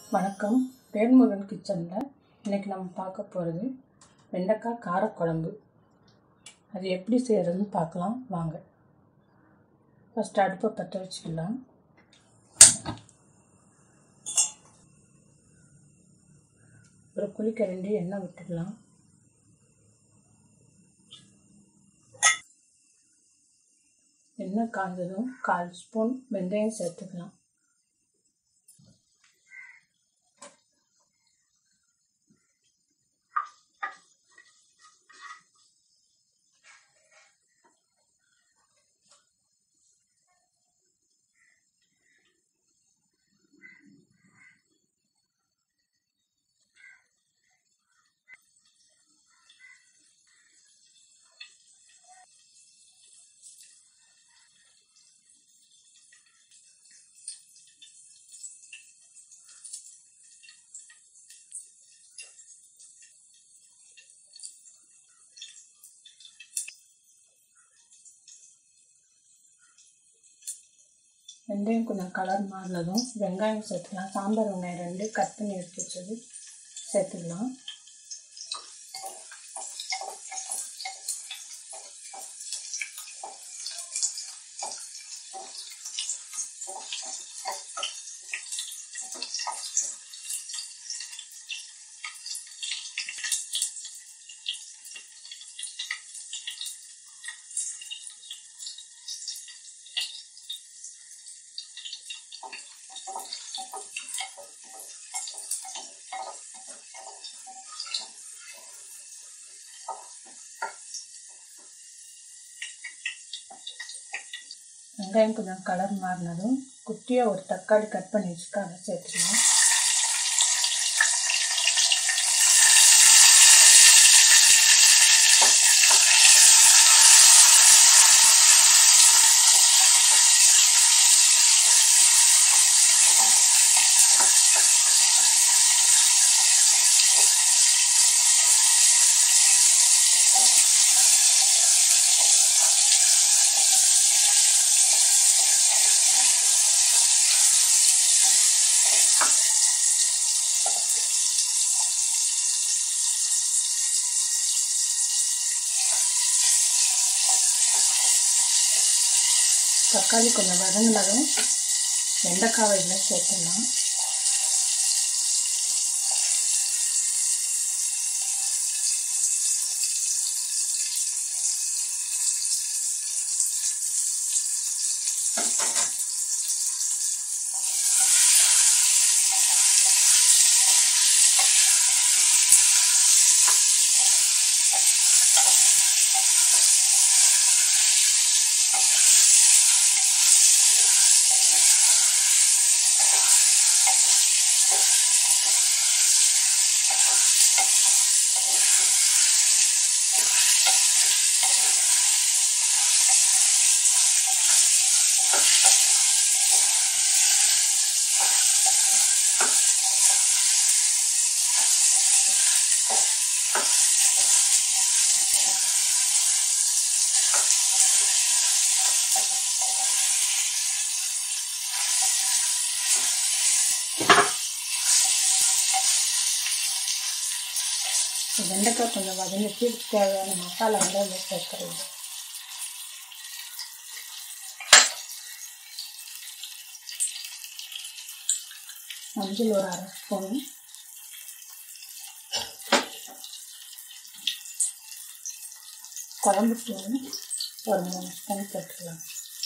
வணக்கம் வேல்முருகன் கிச்சனில் இன்றைக்கி நம்ம பார்க்க போகிறது வெண்டைக்காய் காரக்குழம்பு அது எப்படி செய்கிறதுன்னு பார்க்கலாம் வாங்க ஃபஸ்ட் அடுப்பை பற்ற வச்சுக்கலாம் ஒரு குழிக்கரண்டி எண்ணெய் விட்டுடலாம் எண்ணெய் காய்ஞ்சதும் கால் ஸ்பூன் வெந்தயம் சேர்த்துக்கலாம் வெந்தயம் கொஞ்சம் கலர் மாறினதும் வெங்காயம் சேர்த்துக்கலாம் சாம்பார் வெங்காயம் ரெண்டு கட் பண்ணி எடுத்து வச்சது சேர்த்துக்கலாம் வெங்காயம் கொஞ்சம் கலர் மாறினதும் குட்டியாக ஒரு தக்காளி கட் பண்ணி வச்சுட்டு அதை சேர்த்துக்கலாம் தக்காளி கொஞ்சம் வதங்கினதும் வெண்டைக்காவை இதில் சேர்த்துடலாம் வெண்டைக்காய் கொஞ்சம் வதங்கிட்டு தேவையான மசாலா வந்து அதில் சேர்க்குறது மஞ்சள் ஒரு அரை ஸ்பூன் குழம்பு தூள் ஒரு மூணு ஸ்பூன் போட்டுக்கலாம்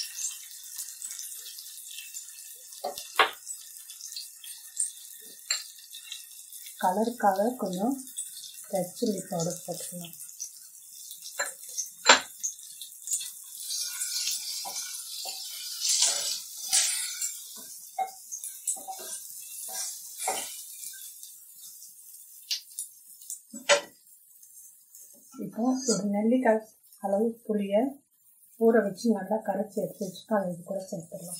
கலருக்காக கொஞ்சம் ரெட் சில்லி பவுடர் போட்டுக்கலாம் இப்போ ஒரு நெல்லிக்காய் அளவு புளியை ஊற வச்சு நல்லா கரைச்சி எடுத்து வச்சுட்டு அதை இது கூட சேர்த்துடலாம்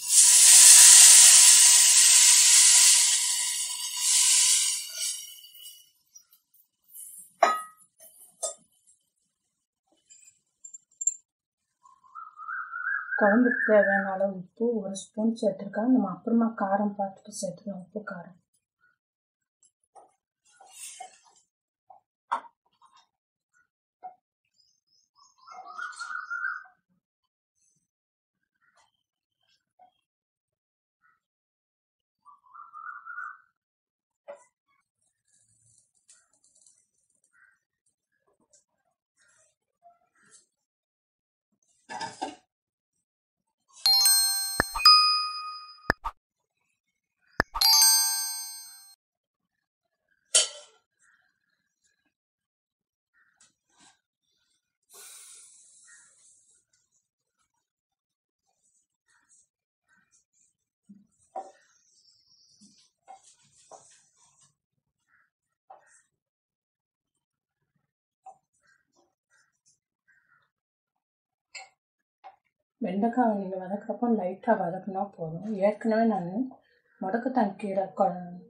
குழம்புக்கு தேவையான அளவு உப்பு ஒரு ஸ்பூன் சேர்த்துருக்கேன் நம்ம அப்புறமா காரம் பார்த்துட்டு சேர்த்துக்கலாம் உப்பு காரம் வெண்டைக்காய் நீங்கள் வதக்கிறப்போ லைட்டாக வதக்குனா போதும் ஏற்கனவே நான் முடக்கத்தான் கீரை கொ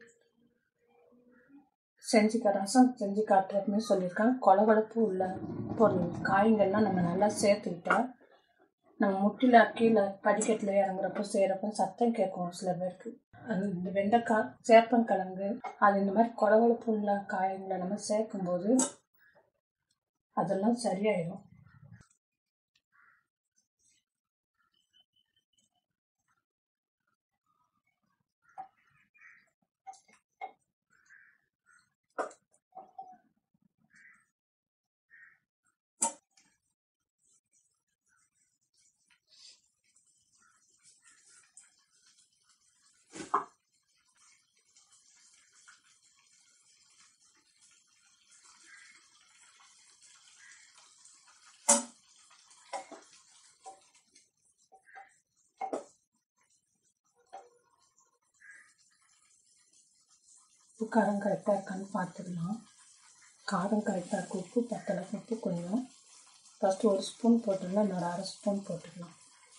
செஞ்சு க- ரசம் செஞ்சு காட்டுறதுமே சொல்லியிருக்கேன் கொலகொலப்பு உள்ள பொருள் காய்கள்லாம் நம்ம நல்லா சேர்த்துக்கிட்டா நம்ம முட்டில கீழே படிக்கட்டில் இறங்குறப்போ செய்கிறப்போ சத்தம் கேட்கும் சில பேருக்கு அது இந்த வெண்டைக்காய் சேப்பங்கிழங்கு அது இந்த மாதிரி கொலகொலப்பு உள்ள காய்களை நம்ம சேர்க்கும்போது அதெல்லாம் சரியாயிடும் உப்பு காரம் கரெக்டாக இருக்கான்னு பார்த்துக்கலாம் காரம் கரெக்டாக இருக்கு உப்பு பத்தலை உப்பு கொஞ்சம் ஃபஸ்ட்டு ஒரு ஸ்பூன் போட்டுக்கலாம் இன்னொரு அரை ஸ்பூன் போட்டுக்கலாம்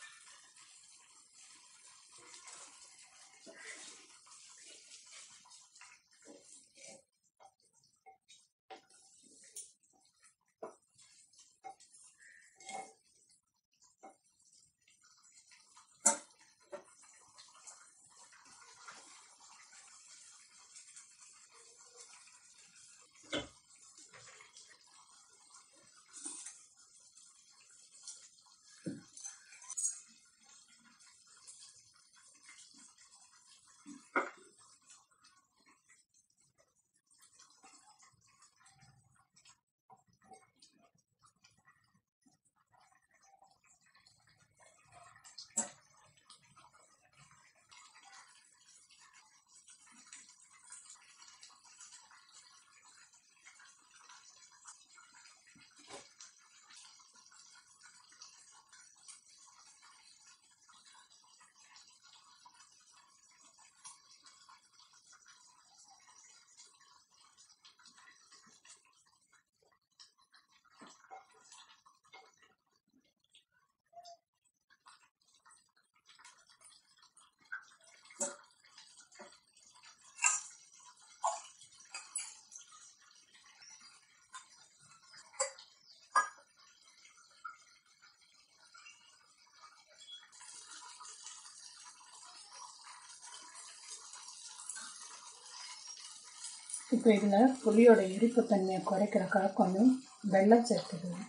இப்போ இதில் புளியோட இனிப்பு தன்மையை குறைக்கிறக்காக கொஞ்சம் வெல்லம் சேர்த்துக்கலாம்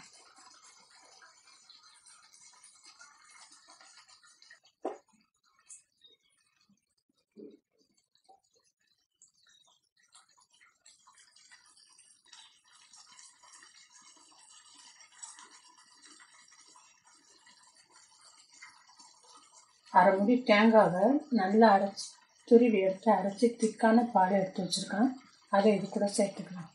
அரை முடி தேங்காவை நல்லா அரைச்சி துருவி எடுத்து அரைச்சி திக்கான பால் எடுத்து வச்சுருக்கேன் அதை இது கூட சேர்த்துக்கலாம்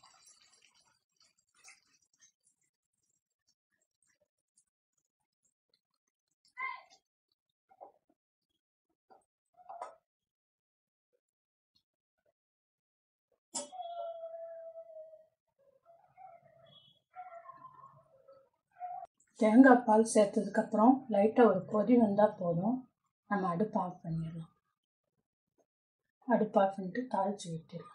தேங்காய் பால் சேர்த்ததுக்கப்புறம் லைட்டாக ஒரு கொதி வந்தால் போதும் நம்ம அடுப்பு ஆஃப் பண்ணிடலாம் அடுப்பு ஆஃப் பண்ணிட்டு தாளித்து ஊற்றிடலாம்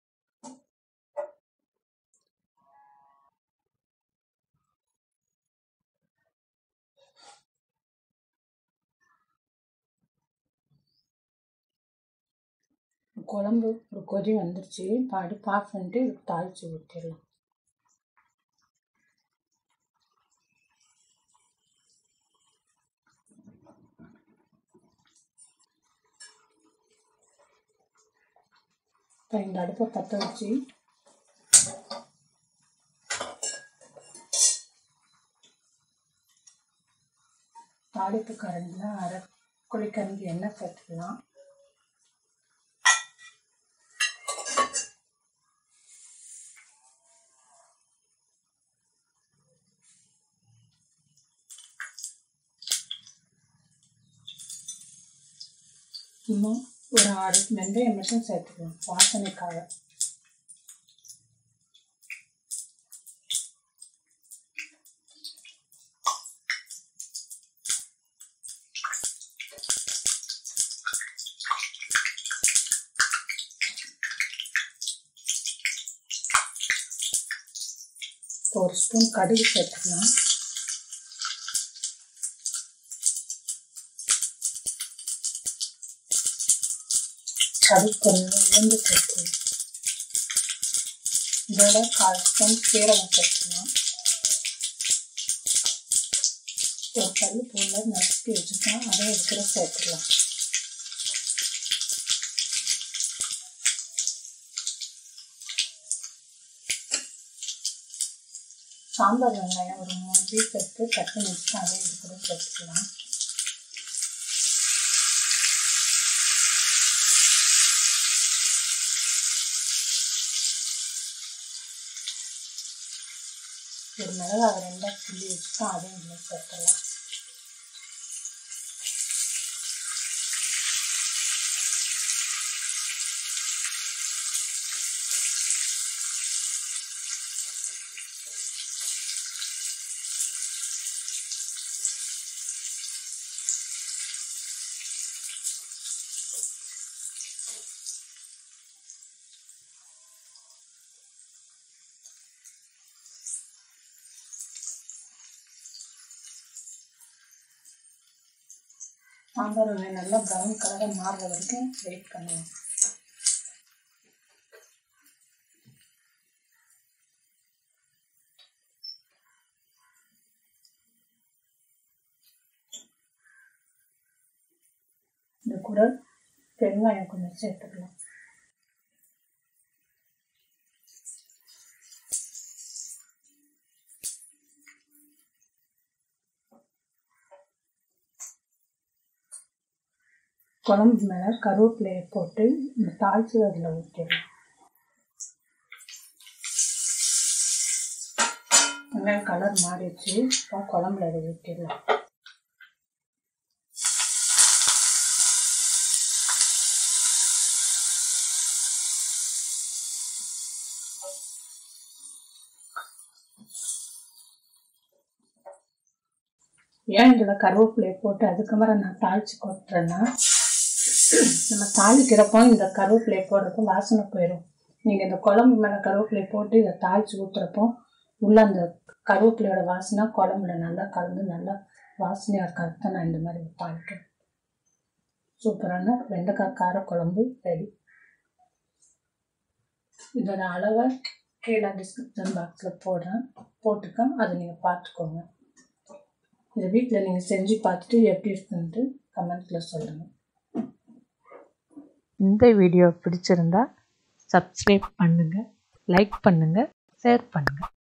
குழம்பு ஒரு கொதி வந்துருச்சு இப்போ அடுப்பு ஆஃப் பண்ணிட்டு இதுக்கு தாளித்து ஊற்றிடலாம் இப்போ இந்த அடுப்பை பற்ற வச்சு தாளிப்பு கரண்டில் அரை குழிக்கரண்டி எண்ணெய் சேர்த்துக்கலாம் இன்னும் ஒரு ஆறு வெந்தயம் மட்டும் சேர்த்துக்கலாம் வாசனைக்காக இப்போ ஒரு ஸ்பூன் கடுகு சேர்த்துக்கலாம் கடுகு கொஞ்சம் உளுந்து சேர்த்து இதோட கால் ஸ்பூன் சீரகம் சேர்த்துக்கலாம் ஒரு கல் பூண்டை நசுக்கி வச்சுருக்கோம் அதை இருக்கிற சேர்த்துக்கலாம் சாம்பார் வெங்காயம் ஒரு மூணு பீஸ் எடுத்து கட் பண்ணி வச்சுட்டு அதை இருக்கிற சேர்த்துக்கலாம் ஒரு மிளகாய் ரெண்டாக கிள்ளி வச்சுட்டோம் அதையும் இதில் சேர்த்துடலாம் சாம்பார் வெங்காயம் நல்லா ப்ரௌன் கலராக மாறுற வரைக்கும் வெயிட் பண்ணுவோம் இந்த கூட பெருங்காயம் கொஞ்சம் சேர்த்துக்கலாம் குழம்பு மேலே கருவேப்பிலையை போட்டு இந்த தாளிச்சு அதில் ஊற்றிடலாம் வெங்காயம் கலர் மாறிடுச்சு இப்போ குழம்புல அதை ஊற்றிடலாம் ஏன் இதில் கருவேப்பிலையை போட்டு அதுக்கப்புறம் நான் தாளித்து கொட்டுறேன்னா நம்ம தாளிக்கிறப்போ இந்த கருவேப்பிலையை போடுறப்போ வாசனை போயிடும் நீங்கள் இந்த குழம்பு மேலே கருவேப்பிலையை போட்டு இதை தாளித்து ஊற்றுறப்போ உள்ள அந்த கருவேப்பிலையோட வாசனை குழம்புல நல்லா கலந்து நல்லா வாசனையாக இருக்காது தான் நான் இந்த மாதிரி தாளிக்கிறேன் சூப்பரான வெண்டைக்காய் காரக்குழம்பு ரெடி இதோட அளவை கீழே டிஸ்கிரிப்ஷன் பாக்ஸில் போடுறேன் போட்டுக்கேன் அதை நீங்கள் பார்த்துக்கோங்க இதை வீட்டில் நீங்கள் செஞ்சு பார்த்துட்டு எப்படி இருக்குன்ட்டு கமெண்ட்டில் சொல்லுங்கள் இந்த வீடியோ பிடிச்சிருந்தா சப்ஸ்கிரைப் பண்ணுங்கள் லைக் பண்ணுங்கள் ஷேர் பண்ணுங்கள்